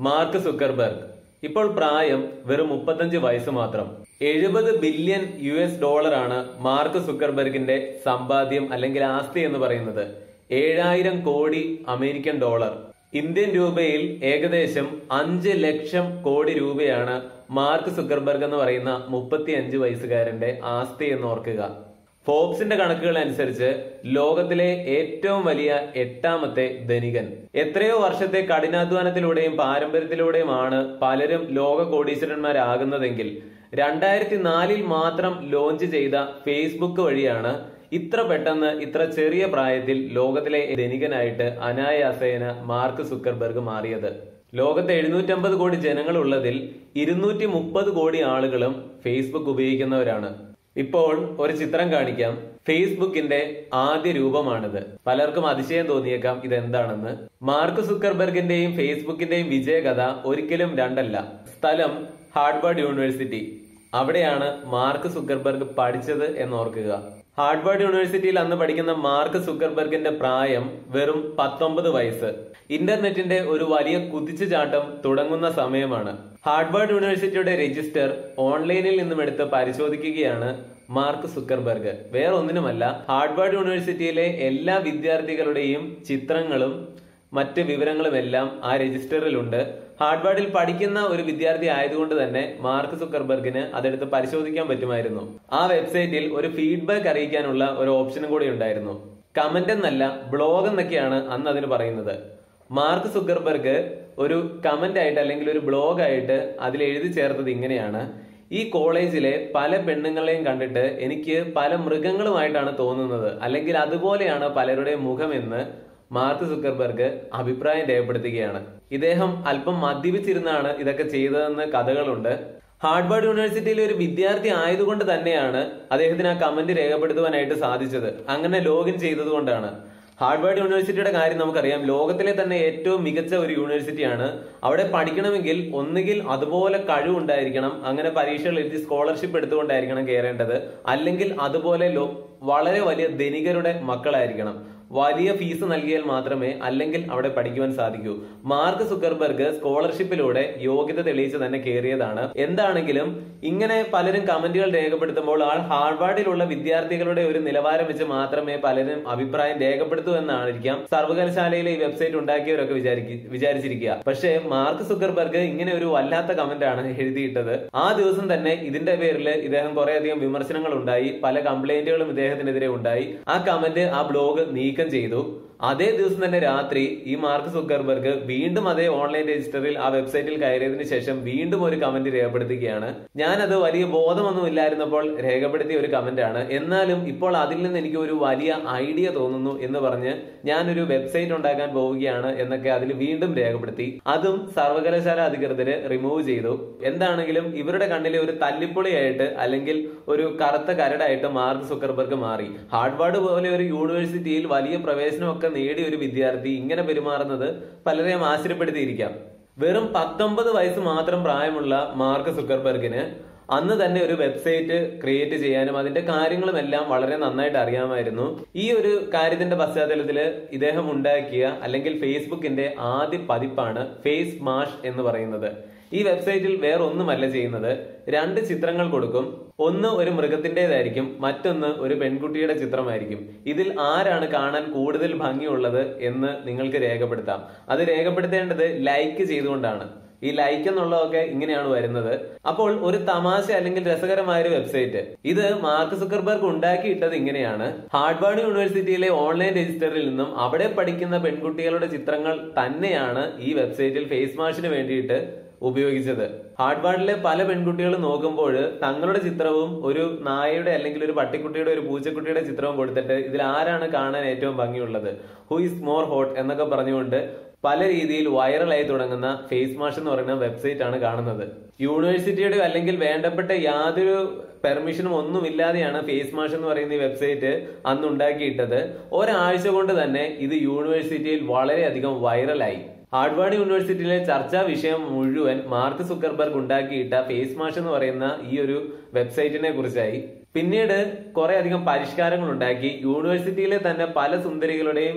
mark Zuckerberg ഇപ്പോൾ പ്രായം വെറും മുപ്പത്തഞ്ച് വയസ്സ് മാത്രം എഴുപത് ബില്യൺ യു എസ് ഡോളറാണ് മാർക്ക് സുക്കർബർഗിന്റെ സമ്പാദ്യം അല്ലെങ്കിൽ ആസ്തി എന്ന് പറയുന്നത് ഏഴായിരം കോടി അമേരിക്കൻ ഡോളർ ഇന്ത്യൻ രൂപയിൽ ഏകദേശം അഞ്ച് ലക്ഷം കോടി രൂപയാണ് മാർക്ക് സുക്കർബർഗ് എന്ന് പറയുന്ന മുപ്പത്തി അഞ്ച് വയസ്സുകാരന്റെ ആസ്തി എന്ന് ഓർക്കുക ഫോബ്സിന്റെ കണക്കുകൾ അനുസരിച്ച് ലോകത്തിലെ ഏറ്റവും വലിയ എട്ടാമത്തെ ധനികൻ എത്രയോ വർഷത്തെ കഠിനാധ്വാനത്തിലൂടെയും പാരമ്പര്യത്തിലൂടെയുമാണ് പലരും ലോക കോടീശ്വരന്മാരാകുന്നതെങ്കിൽ രണ്ടായിരത്തി നാലിൽ മാത്രം ലോഞ്ച് ചെയ്ത ഫേസ്ബുക്ക് വഴിയാണ് ഇത്ര പെട്ടെന്ന് ഇത്ര ചെറിയ പ്രായത്തിൽ ലോകത്തിലെ ധനികനായിട്ട് അനായാസേന മാർക്ക് സുക്കർബർഗ് മാറിയത് ലോകത്ത് എഴുന്നൂറ്റമ്പത് കോടി ജനങ്ങൾ ഉള്ളതിൽ ഇരുന്നൂറ്റി മുപ്പത് കോടി ആളുകളും ഫേസ്ബുക്ക് ഉപയോഗിക്കുന്നവരാണ് ഇപ്പോൾ ഒരു ചിത്രം കാണിക്കാം ഫേസ്ബുക്കിന്റെ ആദ്യ രൂപമാണിത് പലർക്കും അതിശയം തോന്നിയേക്കാം ഇതെന്താണെന്ന് മാർക്ക് സുക്കർബർഗിന്റെയും ഫേസ്ബുക്കിന്റെയും വിജയകഥ ഒരിക്കലും രണ്ടല്ല സ്ഥലം ഹാർഡ്വാർഡ് യൂണിവേഴ്സിറ്റി അവിടെയാണ് മാർക്ക് സുക്കർബർഗ് പഠിച്ചത് എന്നോർക്കുക ഹാർഡ്വാർഡ് യൂണിവേഴ്സിറ്റിയിൽ അന്ന് പഠിക്കുന്ന മാർക്ക് സുക്കർബർഗിന്റെ പ്രായം വെറും പത്തൊമ്പത് വയസ്സ് ഇന്റർനെറ്റിന്റെ ഒരു വലിയ കുതിച്ചുചാട്ടം തുടങ്ങുന്ന സമയമാണ് ഹാർഡ്വാർഡ് യൂണിവേഴ്സിറ്റിയുടെ രജിസ്റ്റർ ഓൺലൈനിൽ നിന്നും എടുത്ത് പരിശോധിക്കുകയാണ് മാർക്ക് സുക്കർബർഗ് വേറെ ഒന്നിനുമല്ല ഹാർഡ്വാർഡ് യൂണിവേഴ്സിറ്റിയിലെ എല്ലാ വിദ്യാർത്ഥികളുടെയും ചിത്രങ്ങളും മറ്റ് വിവരങ്ങളുമെല്ലാം ആ രജിസ്റ്ററിലുണ്ട് ഹാർഡ്വാർഡിൽ പഠിക്കുന്ന ഒരു വിദ്യാർത്ഥി ആയതുകൊണ്ട് തന്നെ മാർക്ക് സുക്കർബർഗിന് അതെടുത്ത് പരിശോധിക്കാൻ പറ്റുമായിരുന്നു ആ വെബ്സൈറ്റിൽ ഒരു ഫീഡ്ബാക്ക് അറിയിക്കാനുള്ള ഒരു ഓപ്ഷനും കൂടി ഉണ്ടായിരുന്നു കമന്റ് എന്നല്ല ബ്ലോഗ് എന്നൊക്കെയാണ് അന്ന് അതിന് പറയുന്നത് മാർക്ക് സുക്കർബർഗ് ഒരു കമന്റ് ആയിട്ട് അല്ലെങ്കിൽ ഒരു ബ്ലോഗ് ആയിട്ട് അതിൽ എഴുതി ചേർത്തത് ഇങ്ങനെയാണ് ഈ കോളേജിലെ പല പെണ്ണുങ്ങളെയും കണ്ടിട്ട് എനിക്ക് പല മൃഗങ്ങളുമായിട്ടാണ് തോന്നുന്നത് അല്ലെങ്കിൽ അതുപോലെയാണ് പലരുടെയും മുഖമെന്ന് മാർക്ക് സുക്കർബർഗ് അഭിപ്രായം രേഖപ്പെടുത്തുകയാണ് ഇദ്ദേഹം അല്പം മദ്യപിച്ചിരുന്നാണ് ഇതൊക്കെ ചെയ്തതെന്ന് കഥകളുണ്ട് ഹാർഡ്വാർഡ് യൂണിവേഴ്സിറ്റിയിലെ ഒരു വിദ്യാർത്ഥി ആയതുകൊണ്ട് തന്നെയാണ് അദ്ദേഹത്തിന് ആ കമന്റ് രേഖപ്പെടുത്തുവാനായിട്ട് സാധിച്ചത് അങ്ങനെ ലോഗിൻ ചെയ്തതുകൊണ്ടാണ് ഹാർഡ്വാർഡ് യൂണിവേഴ്സിറ്റിയുടെ കാര്യം നമുക്കറിയാം ലോകത്തിലെ തന്നെ ഏറ്റവും മികച്ച ഒരു യൂണിവേഴ്സിറ്റിയാണ് അവിടെ പഠിക്കണമെങ്കിൽ ഒന്നുകിൽ അതുപോലെ കഴിവുണ്ടായിരിക്കണം അങ്ങനെ പരീക്ഷകൾ എഴുതി സ്കോളർഷിപ്പ് എടുത്തുകൊണ്ടായിരിക്കണം കയറേണ്ടത് അല്ലെങ്കിൽ അതുപോലെ ലോ വളരെ വലിയ ധനികരുടെ മക്കളായിരിക്കണം വലിയ ഫീസ് നൽകിയാൽ മാത്രമേ അല്ലെങ്കിൽ അവിടെ പഠിക്കുവാൻ സാധിക്കൂ മാർക്ക് സുക്കർബർഗ് സ്കോളർഷിപ്പിലൂടെ യോഗ്യത തെളിയിച്ച് തന്നെ കയറിയതാണ് എന്താണെങ്കിലും ഇങ്ങനെ പലരും കമന്റുകൾ രേഖപ്പെടുത്തുമ്പോൾ ആ ഹാർവാർഡിലുള്ള വിദ്യാർത്ഥികളുടെ ഒരു നിലവാരം വെച്ച് മാത്രമേ പലരും അഭിപ്രായം രേഖപ്പെടുത്തൂ എന്നാണിരിക്കാം സർവകലാശാലയിലെ ഈ വെബ്സൈറ്റ് ഉണ്ടാക്കിയവരൊക്കെ വിചാരിക്ക വിചാരിച്ചിരിക്കുക പക്ഷേ മാർക്ക് സുക്കർബർഗ് ഇങ്ങനെ ഒരു വല്ലാത്ത കമന്റ് ആണ് എഴുതിയിട്ടത് ആ ദിവസം തന്നെ ഇതിന്റെ പേരിൽ ഇദ്ദേഹം കുറെ അധികം വിമർശനങ്ങൾ ഉണ്ടായി പല കംപ്ലൈന്റുകളും ഇദ്ദേഹത്തിനെതിരെ ഉണ്ടായി ആ കമന്റ് ആ ബ്ലോഗ് നീക്കം ചെയ്തു അതേ ദിവസം തന്നെ രാത്രി ഈ മാർക്ക് സുക്കർബർഗ് വീണ്ടും അതേ ഓൺലൈൻ രജിസ്റ്ററിൽ ആ വെബ്സൈറ്റിൽ കയറിയതിനു ശേഷം വീണ്ടും ഒരു കമന്റ് രേഖപ്പെടുത്തുകയാണ് ഞാനത് വലിയ ബോധമൊന്നും ഇല്ലായിരുന്നപ്പോൾ രേഖപ്പെടുത്തിയ ഒരു കമന്റ് ആണ് എന്നാലും ഇപ്പോൾ അതിൽ നിന്ന് എനിക്ക് ഒരു വലിയ ഐഡിയ തോന്നുന്നു എന്ന് പറഞ്ഞ് ഞാനൊരു വെബ്സൈറ്റ് ഉണ്ടാക്കാൻ പോവുകയാണ് എന്നൊക്കെ അതിൽ വീണ്ടും രേഖപ്പെടുത്തി അതും സർവകലാശാല അധികൃതര് റിമൂവ് ചെയ്തു എന്താണെങ്കിലും ഇവരുടെ കണ്ണിലെ ഒരു തല്ലിപ്പൊളിയായിട്ട് അല്ലെങ്കിൽ ഒരു കറുത്ത കരടായിട്ട് മാർക്ക് സുക്കർബർഗ് മാറി ഹാർഡ്വാർഡ് പോലെ ഒരു യൂണിവേഴ്സിറ്റിയിൽ വലിയ പ്രവേശനമൊക്കെ നേടിയ ഒരു വിദ്യാർത്ഥി ഇങ്ങനെ പെരുമാറുന്നത് പലരെയും ആശ്ചര്യപ്പെടുത്തിയിരിക്കാം വെറും പത്തൊമ്പത് വയസ്സ് മാത്രം പ്രായമുള്ള മാർക്ക് സുക്കർബർഗിന് അന്ന് തന്നെ ഒരു വെബ്സൈറ്റ് ക്രിയേറ്റ് ചെയ്യാനും അതിന്റെ കാര്യങ്ങളും എല്ലാം വളരെ നന്നായിട്ട് അറിയാമായിരുന്നു ഈ ഒരു കാര്യത്തിന്റെ പശ്ചാത്തലത്തിൽ ഇദ്ദേഹം ഉണ്ടാക്കിയ അല്ലെങ്കിൽ ഫേസ്ബുക്കിന്റെ ആദ്യ പതിപ്പാണ് ഫേസ് മാഷ് എന്ന് പറയുന്നത് ഈ വെബ്സൈറ്റിൽ വേറെ ഒന്നുമല്ല ചെയ്യുന്നത് രണ്ട് ചിത്രങ്ങൾ കൊടുക്കും ഒന്ന് ഒരു മൃഗത്തിൻ്റെതായിരിക്കും മറ്റൊന്ന് ഒരു പെൺകുട്ടിയുടെ ചിത്രമായിരിക്കും ഇതിൽ ആരാണ് കാണാൻ കൂടുതൽ ഭംഗിയുള്ളത് എന്ന് നിങ്ങൾക്ക് രേഖപ്പെടുത്താം അത് രേഖപ്പെടുത്തേണ്ടത് ലൈക്ക് ചെയ്തുകൊണ്ടാണ് ഈ ലൈക്ക് എന്നുള്ളതൊക്കെ ഇങ്ങനെയാണ് വരുന്നത് അപ്പോൾ ഒരു തമാശ അല്ലെങ്കിൽ രസകരമായ ഒരു വെബ്സൈറ്റ് ഇത് മാർക്ക് സുക്കർബർഗ് ഉണ്ടാക്കിയിട്ടത് ഇങ്ങനെയാണ് ഹാർഡ്വാർഡ് യൂണിവേഴ്സിറ്റിയിലെ ഓൺലൈൻ രജിസ്റ്ററിൽ നിന്നും അവിടെ പഠിക്കുന്ന പെൺകുട്ടികളുടെ ചിത്രങ്ങൾ തന്നെയാണ് ഈ വെബ്സൈറ്റിൽ ഫേസ് മാഷിന് വേണ്ടിയിട്ട് ഉപയോഗിച്ചത് ഹാർഡ്വാർഡിലെ പല പെൺകുട്ടികളും നോക്കുമ്പോൾ തങ്ങളുടെ ചിത്രവും ഒരു നായയുടെ അല്ലെങ്കിൽ ഒരു പട്ടിക്കുട്ടിയുടെ ഒരു പൂച്ചക്കുട്ടിയുടെ ചിത്രവും കൊടുത്തിട്ട് ഇതിൽ ആരാണ് കാണാൻ ഏറ്റവും ഭംഗിയുള്ളത് ഹു ഇസ് മോർ ഹോട്ട് എന്നൊക്കെ പറഞ്ഞുകൊണ്ട് പല രീതിയിൽ വൈറലായി തുടങ്ങുന്ന ഫേസ് മാഷ് എന്ന് പറയുന്ന വെബ്സൈറ്റ് ആണ് കാണുന്നത് യൂണിവേഴ്സിറ്റിയുടെ അല്ലെങ്കിൽ വേണ്ടപ്പെട്ട യാതൊരു പെർമിഷനും ഒന്നുമില്ലാതെയാണ് ഫേസ് മാഷ് എന്ന് പറയുന്ന ഈ വെബ്സൈറ്റ് അന്ന് ഉണ്ടാക്കിയിട്ടത് ഒരാഴ്ച കൊണ്ട് തന്നെ ഇത് യൂണിവേഴ്സിറ്റിയിൽ വളരെയധികം വൈറലായി ഹാർഡ്വാർഡ് യൂണിവേഴ്സിറ്റിയിലെ ചർച്ചാ വിഷയം മുഴുവൻ മാർക്ക് സുക്കർബർഗ് ഉണ്ടാക്കിയിട്ട ഫേസ് മാഷ് എന്ന് പറയുന്ന ഈ ഒരു വെബ്സൈറ്റിനെ കുറിച്ചായി പിന്നീട് കുറെ അധികം പരിഷ്കാരങ്ങൾ ഉണ്ടാക്കി യൂണിവേഴ്സിറ്റിയിലെ തന്നെ പല സുന്ദരികളുടെയും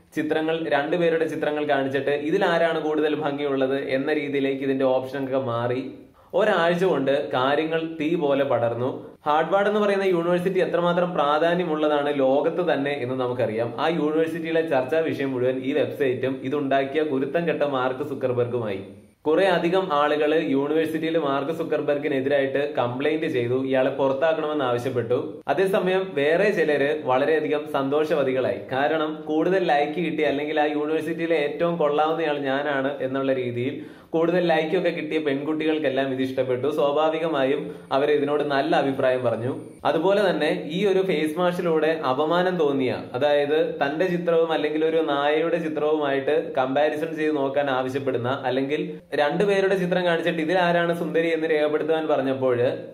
ചിത്രങ്ങൾ രണ്ടുപേരുടെ ചിത്രങ്ങൾ കാണിച്ചിട്ട് ഇതിൽ ആരാണ് കൂടുതൽ ഭംഗിയുള്ളത് എന്ന രീതിയിലേക്ക് ഇതിന്റെ ഓപ്ഷൻ ഒക്കെ മാറി ഒരാഴ്ച കൊണ്ട് കാര്യങ്ങൾ തീ പോലെ പടർന്നു ഹാർഡ്വാർഡ് എന്ന് പറയുന്ന യൂണിവേഴ്സിറ്റി എത്രമാത്രം പ്രാധാന്യമുള്ളതാണ് ലോകത്ത് തന്നെ എന്ന് നമുക്കറിയാം ആ യൂണിവേഴ്സിറ്റിയിലെ ചർച്ചാ വിഷയം മുഴുവൻ ഈ വെബ്സൈറ്റും ഇതുണ്ടാക്കിയ കുരുത്തം കെട്ട മാർക്ക് സുക്കർബർഗുമായി കുറെ അധികം ആളുകൾ യൂണിവേഴ്സിറ്റിയിൽ മാർക്ക് സുക്കർബർഗിനെതിരായിട്ട് കംപ്ലൈന്റ് ചെയ്തു ഇയാളെ പുറത്താക്കണമെന്ന് ആവശ്യപ്പെട്ടു അതേസമയം വേറെ ചിലര് വളരെയധികം സന്തോഷവതികളായി കാരണം കൂടുതൽ ലൈക്ക് കിട്ടി അല്ലെങ്കിൽ ആ യൂണിവേഴ്സിറ്റിയിലെ ഏറ്റവും കൊള്ളാവുന്നയാൾ ഞാനാണ് എന്നുള്ള രീതിയിൽ കൂടുതൽ ലൈക്കൊക്കെ കിട്ടിയ പെൺകുട്ടികൾക്കെല്ലാം ഇത് ഇഷ്ടപ്പെട്ടു സ്വാഭാവികമായും അവർ ഇതിനോട് നല്ല അഭിപ്രായം പറഞ്ഞു അതുപോലെ തന്നെ ഈ ഒരു ഫേസ് മാഷിലൂടെ അപമാനം തോന്നിയ അതായത് തന്റെ ചിത്രവും അല്ലെങ്കിൽ ഒരു നായയുടെ ചിത്രവുമായിട്ട് കമ്പാരിസൺ ചെയ്ത് നോക്കാൻ ആവശ്യപ്പെടുന്ന അല്ലെങ്കിൽ രണ്ടുപേരുടെ ചിത്രം കാണിച്ചിട്ട് ഇതിലാരാണ് സുന്ദരി എന്ന് രേഖപ്പെടുത്താൻ പറഞ്ഞപ്പോൾ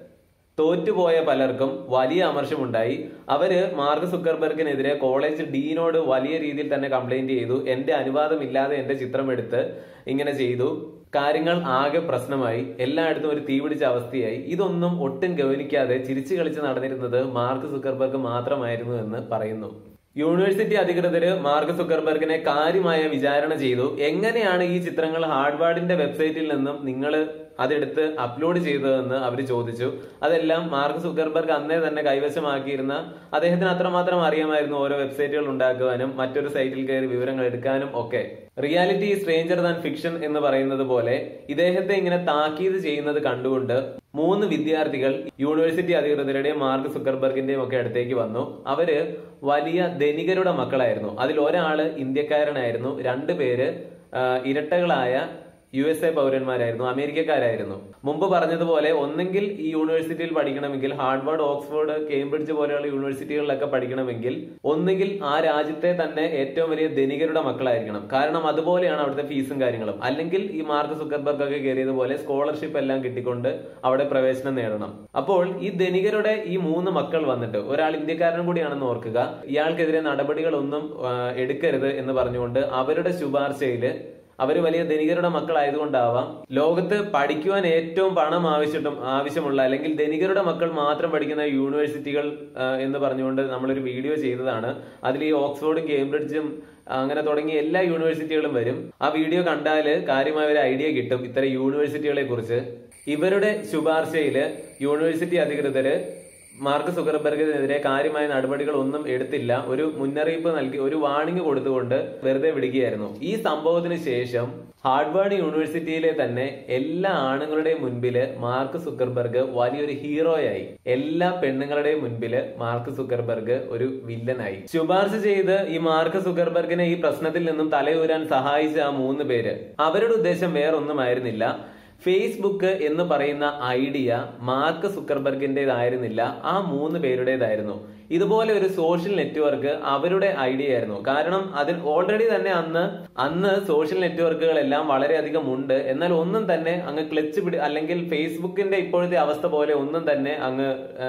തോറ്റുപോയ പലർക്കും വലിയ അമർഷമുണ്ടായി അവര് മാർക്ക് സുക്കർബർഗിനെതിരെ കോളേജ് ഡീനോട് വലിയ രീതിയിൽ തന്നെ കംപ്ലൈന്റ് ചെയ്തു എന്റെ അനുവാദമില്ലാതെ എന്റെ ചിത്രം എടുത്ത് ഇങ്ങനെ ചെയ്തു കാര്യങ്ങൾ ആകെ പ്രശ്നമായി എല്ലായിടത്തും ഒരു തീപിടിച്ച അവസ്ഥയായി ഇതൊന്നും ഒട്ടും ഗൗനിക്കാതെ ചിരിച്ചു കളിച്ച് നടന്നിരുന്നത് മാർക്ക് സുക്കർബർഗ് മാത്രമായിരുന്നു എന്ന് പറയുന്നു യൂണിവേഴ്സിറ്റി അധികൃതര് മാർക്ക് സുക്കർബർഗിനെ കാര്യമായ വിചാരണ ചെയ്തു എങ്ങനെയാണ് ഈ ചിത്രങ്ങൾ ഹാർഡ്വാർഡിന്റെ വെബ്സൈറ്റിൽ നിന്നും നിങ്ങൾ അതെടുത്ത് അപ്ലോഡ് ചെയ്തതെന്ന് അവർ ചോദിച്ചു അതെല്ലാം മാർക്ക് സുക്കർബർഗ് അന്നേ തന്നെ കൈവശമാക്കിയിരുന്ന അദ്ദേഹത്തിന് അത്രമാത്രം അറിയാമായിരുന്നു ഓരോ വെബ്സൈറ്റുകൾ ഉണ്ടാക്കുവാനും മറ്റൊരു സൈറ്റിൽ കയറി വിവരങ്ങൾ എടുക്കാനും ഒക്കെ റിയാലിറ്റി സ്ട്രേഞ്ചർ ദാൻ ഫിക്ഷൻ എന്ന് പറയുന്നത് പോലെ ഇദ്ദേഹത്തെ ഇങ്ങനെ താക്കീത് ചെയ്യുന്നത് കണ്ടുകൊണ്ട് മൂന്ന് വിദ്യാർത്ഥികൾ യൂണിവേഴ്സിറ്റി അധികൃതരുടെയും മാർക്ക് സുക്കർബർഗിന്റെയും ഒക്കെ അടുത്തേക്ക് വന്നു അവര് വലിയ ധനികരുടെ മക്കളായിരുന്നു അതിൽ ഒരാള് ഇന്ത്യക്കാരനായിരുന്നു രണ്ടുപേര് ആ, ഇരട്ടകളായ യു എസ് എ പൗരന്മാരായിരുന്നു അമേരിക്കക്കാരായിരുന്നു മുമ്പ് പറഞ്ഞതുപോലെ ഒന്നെങ്കിൽ ഈ യൂണിവേഴ്സിറ്റിയിൽ പഠിക്കണമെങ്കിൽ ഹാർഡ്വാർഡ് ഓക്സ്ഫോർഡ് കേംബ്രിഡ്ജ് പോലെയുള്ള യൂണിവേഴ്സിറ്റികളിലൊക്കെ പഠിക്കണമെങ്കിൽ ഒന്നുകിൽ ആ രാജ്യത്തെ തന്നെ ഏറ്റവും വലിയ ധനികരുടെ മക്കളായിരിക്കണം കാരണം അതുപോലെയാണ് അവിടുത്തെ ഫീസും കാര്യങ്ങളും അല്ലെങ്കിൽ ഈ മാർക്ക് സുക്കർബർഗ് ഒക്കെ കയറിയതുപോലെ സ്കോളർഷിപ്പ് എല്ലാം കിട്ടിക്കൊണ്ട് അവിടെ പ്രവേശനം നേടണം അപ്പോൾ ഈ ധനികരുടെ ഈ മൂന്ന് മക്കൾ വന്നിട്ട് ഒരാൾ ഇന്ത്യക്കാരനും കൂടിയാണെന്ന് ഓർക്കുക ഇയാൾക്കെതിരെ നടപടികളൊന്നും ആ, എടുക്കരുത് എന്ന് പറഞ്ഞുകൊണ്ട് അവരുടെ ശുപാർശയില് അവര് വലിയ ധനികരുടെ മക്കളായതുകൊണ്ടാവാം ലോകത്ത് പഠിക്കുവാൻ ഏറ്റവും പണം ആവശ്യട്ടും ആവശ്യമുള്ള അല്ലെങ്കിൽ ധനികരുടെ മക്കൾ മാത്രം പഠിക്കുന്ന യൂണിവേഴ്സിറ്റികൾ ആ, എന്ന് പറഞ്ഞുകൊണ്ട് നമ്മളൊരു വീഡിയോ ചെയ്തതാണ് അതിൽ ഈ ഓക്സ്ഫോർഡും കേംബ്രിഡ്ജും അങ്ങനെ തുടങ്ങിയ എല്ലാ യൂണിവേഴ്സിറ്റികളും വരും ആ വീഡിയോ കണ്ടാല് കാര്യമായ ഒരു ഐഡിയ കിട്ടും ഇത്തരം യൂണിവേഴ്സിറ്റികളെ കുറിച്ച് ഇവരുടെ ശുപാർശയില് യൂണിവേഴ്സിറ്റി അധികൃതര് മാർക്ക് സുക്കർബർഗിനെതിരെ കാര്യമായ നടപടികൾ ഒന്നും എടുത്തില്ല ഒരു മുന്നറിയിപ്പ് നൽകി ഒരു വാണിംഗ് കൊടുത്തുകൊണ്ട് വെറുതെ വിടുകയായിരുന്നു ഈ സംഭവത്തിന് ശേഷം ഹാർഡ്വാർഡ് യൂണിവേഴ്സിറ്റിയിലെ തന്നെ എല്ലാ ആണുങ്ങളുടെയും മുൻപില് മാർക്ക് സുക്കർബർഗ് വലിയൊരു ഹീറോയായി എല്ലാ പെണ്ണുങ്ങളുടെയും മുൻപില് മാർക്ക് സുക്കർബർഗ് ഒരു വില്ലനായി ശുപാർശ ചെയ്ത് ഈ മാർക്ക് സുക്കർബർഗിനെ ഈ പ്രശ്നത്തിൽ നിന്നും തലയൂരാൻ സഹായിച്ച ആ മൂന്ന് പേര് അവരുടെ ഉദ്ദേശം വേറൊന്നുമായിരുന്നില്ല ഫേസ്ബുക്ക് എന്ന് പറയുന്ന ഐഡിയ മാർക്ക് സുക്കർബർഗിന്റേതായിരുന്നില്ല ആ മൂന്ന് പേരുടേതായിരുന്നു ഇതുപോലെ ഒരു സോഷ്യൽ നെറ്റ്വർക്ക് അവരുടെ ഐഡിയ ആയിരുന്നു കാരണം അതിൽ ഓൾറെഡി തന്നെ അന്ന് അന്ന് സോഷ്യൽ നെറ്റ്വർക്കുകളെല്ലാം വളരെയധികം ഉണ്ട് എന്നാൽ ഒന്നും തന്നെ അങ്ങ് ക്ലച്ച് പിടി അല്ലെങ്കിൽ ഫേസ്ബുക്കിന്റെ ഇപ്പോഴത്തെ അവസ്ഥ പോലെ ഒന്നും തന്നെ അങ്ങ്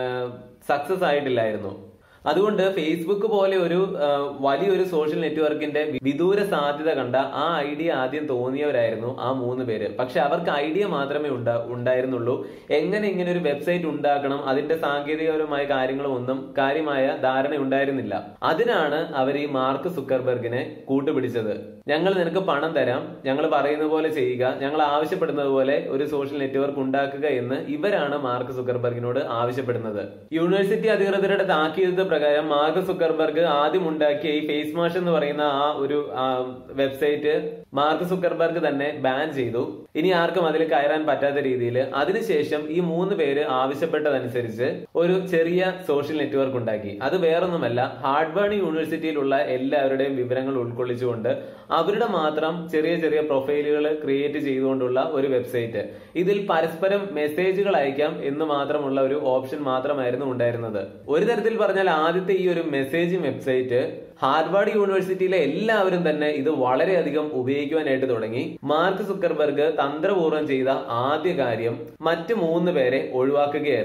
സക്സസ് ആയിട്ടില്ലായിരുന്നു അതുകൊണ്ട് ഫേസ്ബുക്ക് പോലെ ഒരു ആ, വലിയൊരു സോഷ്യൽ നെറ്റ്വർക്കിന്റെ വിദൂര സാധ്യത കണ്ട ആ ഐഡിയ ആദ്യം തോന്നിയവരായിരുന്നു ആ മൂന്ന് പേര് പക്ഷെ അവർക്ക് ഐഡിയ മാത്രമേ ഉണ്ടാ ഉണ്ടായിരുന്നുള്ളൂ എങ്ങനെ ഇങ്ങനെ ഒരു വെബ്സൈറ്റ് ഉണ്ടാക്കണം അതിന്റെ സാങ്കേതികപരമായ കാര്യങ്ങളും ഒന്നും കാര്യമായ ധാരണ ഉണ്ടായിരുന്നില്ല അതിനാണ് അവർ ഈ മാർക്ക് സുക്കർബർഗിനെ കൂട്ടുപിടിച്ചത് ഞങ്ങൾ നിനക്ക് പണം തരാം ഞങ്ങൾ പറയുന്ന പോലെ ചെയ്യുക ഞങ്ങൾ ആവശ്യപ്പെടുന്നത് പോലെ ഒരു സോഷ്യൽ നെറ്റ്വർക്ക് ഉണ്ടാക്കുക എന്ന് ഇവരാണ് മാർക്ക് സുക്കർബർഗിനോട് ആവശ്യപ്പെടുന്നത് യൂണിവേഴ്സിറ്റി അധികൃതരുടെ താക്കീത് പ്രകാരം മാർക്ക് സുക്കർബർഗ് ആദ്യം ഉണ്ടാക്കിയ ഈ ഫേസ് മാഷ് എന്ന് പറയുന്ന ആ ഒരു ആ, വെബ്സൈറ്റ് മാർക്ക് സുക്കർബർഗ് തന്നെ ബാൻ ചെയ്തു ഇനി ആർക്കും അതിൽ കയറാൻ പറ്റാത്ത രീതിയിൽ അതിനുശേഷം ഈ മൂന്ന് പേര് ആവശ്യപ്പെട്ടതനുസരിച്ച് ഒരു ചെറിയ സോഷ്യൽ നെറ്റ്വർക്ക് ഉണ്ടാക്കി അത് വേറൊന്നുമല്ല ഹാർഡ്വാർഡ് യൂണിവേഴ്സിറ്റിയിലുള്ള എല്ലാവരുടെയും വിവരങ്ങൾ ഉൾക്കൊള്ളിച്ചുകൊണ്ട് അവരുടെ മാത്രം ചെറിയ ചെറിയ പ്രൊഫൈലുകൾ ക്രിയേറ്റ് ചെയ്തുകൊണ്ടുള്ള ഒരു വെബ്സൈറ്റ് ഇതിൽ പരസ്പരം മെസ്സേജുകൾ അയക്കാം എന്ന് മാത്രമുള്ള ഒരു ഓപ്ഷൻ മാത്രമായിരുന്നു ഉണ്ടായിരുന്നത് ഒരു തരത്തിൽ പറഞ്ഞാൽ ആദ്യത്തെ ഈ ഒരു മെസ്സേജിംഗ് വെബ്സൈറ്റ് ഹാർവാർഡ് യൂണിവേഴ്സിറ്റിയിലെ എല്ലാവരും തന്നെ ഇത് വളരെയധികം ഉപയോഗിക്കുവാനായിട്ട് തുടങ്ങി മാർക്ക് സുക്കർബർഗ് തന്ത്രപൂർവ്വം ചെയ്ത ആദ്യ കാര്യം മറ്റു മൂന്ന് പേരെ ഒഴിവാക്കുകയായിരുന്നു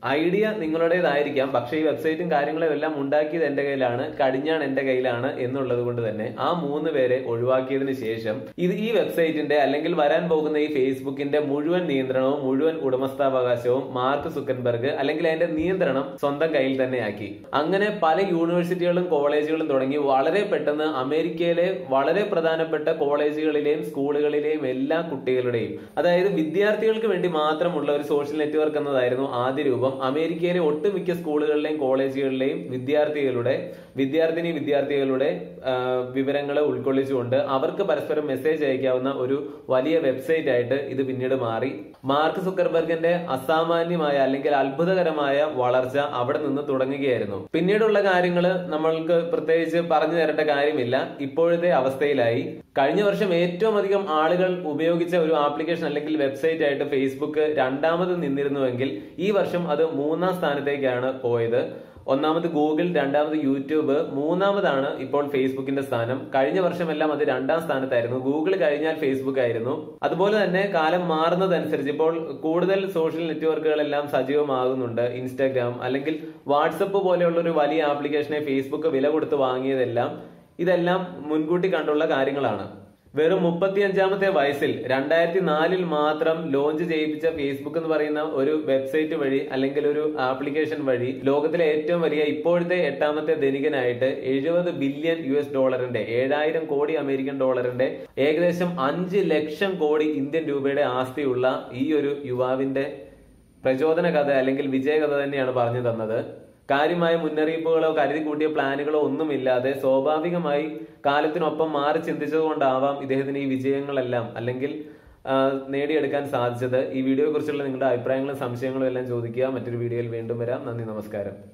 ഐഡിയ നിങ്ങളുടേതായിരിക്കാം പക്ഷേ ഈ വെബ്സൈറ്റും കാര്യങ്ങളും എല്ലാം ഉണ്ടാക്കിയത് എന്റെ കയ്യിലാണ് കടിഞ്ഞാൺ എന്റെ കയ്യിലാണ് എന്നുള്ളത് കൊണ്ട് തന്നെ ആ മൂന്ന് പേരെ ഒഴിവാക്കിയതിന് ശേഷം ഇത് ഈ വെബ്സൈറ്റിന്റെ അല്ലെങ്കിൽ വരാൻ പോകുന്ന ഈ ഫേസ്ബുക്കിന്റെ മുഴുവൻ നിയന്ത്രണവും മുഴുവൻ ഉടമസ്ഥാവകാശവും മാർക്ക് സുക്കൻബർഗ് അല്ലെങ്കിൽ അതിന്റെ നിയന്ത്രണം സ്വന്തം കയ്യിൽ തന്നെയാക്കി അങ്ങനെ പല യൂണിവേഴ്സിറ്റികളും കോളേജുകളും തുടങ്ങി വളരെ പെട്ടെന്ന് അമേരിക്കയിലെ വളരെ പ്രധാനപ്പെട്ട കോളേജുകളിലെയും സ്കൂളുകളിലെയും എല്ലാ കുട്ടികളുടെയും അതായത് വിദ്യാർത്ഥികൾക്ക് വേണ്ടി മാത്രമുള്ള ഒരു സോഷ്യൽ നെറ്റ്വർക്ക് എന്നതായിരുന്നു ആദ്യ രൂപം അമേരിക്കയിലെ ഒട്ടുമിക്ക സ്കൂളുകളിലെയും കോളേജുകളിലെയും വിദ്യാർത്ഥികളുടെ വിദ്യാർത്ഥിനി വിദ്യാർത്ഥികളുടെ വിവരങ്ങൾ ഉൾക്കൊള്ളിച്ചുകൊണ്ട് അവർക്ക് പരസ്പരം മെസ്സേജ് അയക്കാവുന്ന ഒരു വലിയ വെബ്സൈറ്റ് ആയിട്ട് ഇത് പിന്നീട് മാറി മാർക്ക് സുക്കർബർഗിന്റെ അസാമാന്യമായ അല്ലെങ്കിൽ അത്ഭുതകരമായ വളർച്ച അവിടെ നിന്ന് തുടങ്ങുകയായിരുന്നു പിന്നീടുള്ള കാര്യങ്ങൾ നമ്മൾക്ക് പ്രത്യേകിച്ച് പറഞ്ഞു തരേണ്ട കാര്യമില്ല ഇപ്പോഴത്തെ അവസ്ഥയിലായി കഴിഞ്ഞ വർഷം ഏറ്റവും അധികം ആളുകൾ ഉപയോഗിച്ച ഒരു ആപ്ലിക്കേഷൻ അല്ലെങ്കിൽ വെബ്സൈറ്റ് ആയിട്ട് ഫേസ്ബുക്ക് രണ്ടാമത് നിന്നിരുന്നുവെങ്കിൽ ഈ വർഷം അത് മൂന്നാം സ്ഥാനത്തേക്കാണ് പോയത് ഒന്നാമത് ഗൂഗിൾ രണ്ടാമത് യൂട്യൂബ് മൂന്നാമതാണ് ഇപ്പോൾ ഫേസ്ബുക്കിന്റെ സ്ഥാനം കഴിഞ്ഞ വർഷമെല്ലാം അത് രണ്ടാം സ്ഥാനത്തായിരുന്നു ഗൂഗിൾ കഴിഞ്ഞാൽ ഫേസ്ബുക്ക് ആയിരുന്നു അതുപോലെ തന്നെ കാലം മാറുന്നതനുസരിച്ച് ഇപ്പോൾ കൂടുതൽ സോഷ്യൽ നെറ്റ്വർക്കുകളെല്ലാം സജീവമാകുന്നുണ്ട് ഇൻസ്റ്റാഗ്രാം അല്ലെങ്കിൽ വാട്സപ്പ് പോലെയുള്ള ഒരു വലിയ ആപ്ലിക്കേഷനെ ഫേസ്ബുക്ക് വില കൊടുത്ത് വാങ്ങിയതെല്ലാം ഇതെല്ലാം മുൻകൂട്ടി കണ്ടുള്ള കാര്യങ്ങളാണ് വെറും മുപ്പത്തിയഞ്ചാമത്തെ വയസ്സിൽ രണ്ടായിരത്തി നാലിൽ മാത്രം ലോഞ്ച് ചെയ്യിപ്പിച്ച ഫേസ്ബുക്ക് എന്ന് പറയുന്ന ഒരു വെബ്സൈറ്റ് വഴി അല്ലെങ്കിൽ ഒരു ആപ്ലിക്കേഷൻ വഴി ലോകത്തിലെ ഏറ്റവും വലിയ ഇപ്പോഴത്തെ എട്ടാമത്തെ ധനികനായിട്ട് എഴുപത് ബില്യൺ യു എസ് ഡോളറിന്റെ ഏഴായിരം കോടി അമേരിക്കൻ ഡോളറിന്റെ ഏകദേശം അഞ്ച് ലക്ഷം കോടി ഇന്ത്യൻ രൂപയുടെ ആസ്തിയുള്ള ഈ ഒരു യുവാവിന്റെ പ്രചോദന കഥ അല്ലെങ്കിൽ വിജയകഥ തന്നെയാണ് പറഞ്ഞു തന്നത് കാര്യമായ മുന്നറിയിപ്പുകളോ കരുതി കൂട്ടിയ പ്ലാനുകളോ ഒന്നുമില്ലാതെ സ്വാഭാവികമായി കാലത്തിനൊപ്പം മാറി ചിന്തിച്ചത് കൊണ്ടാവാം ഇദ്ദേഹത്തിന് ഈ വിജയങ്ങളെല്ലാം അല്ലെങ്കിൽ നേടിയെടുക്കാൻ സാധിച്ചത് ഈ വീഡിയോയെ കുറിച്ചുള്ള നിങ്ങളുടെ അഭിപ്രായങ്ങളും സംശയങ്ങളും എല്ലാം ചോദിക്കുക മറ്റൊരു വീഡിയോയിൽ വീണ്ടും വരാം നന്ദി നമസ്കാരം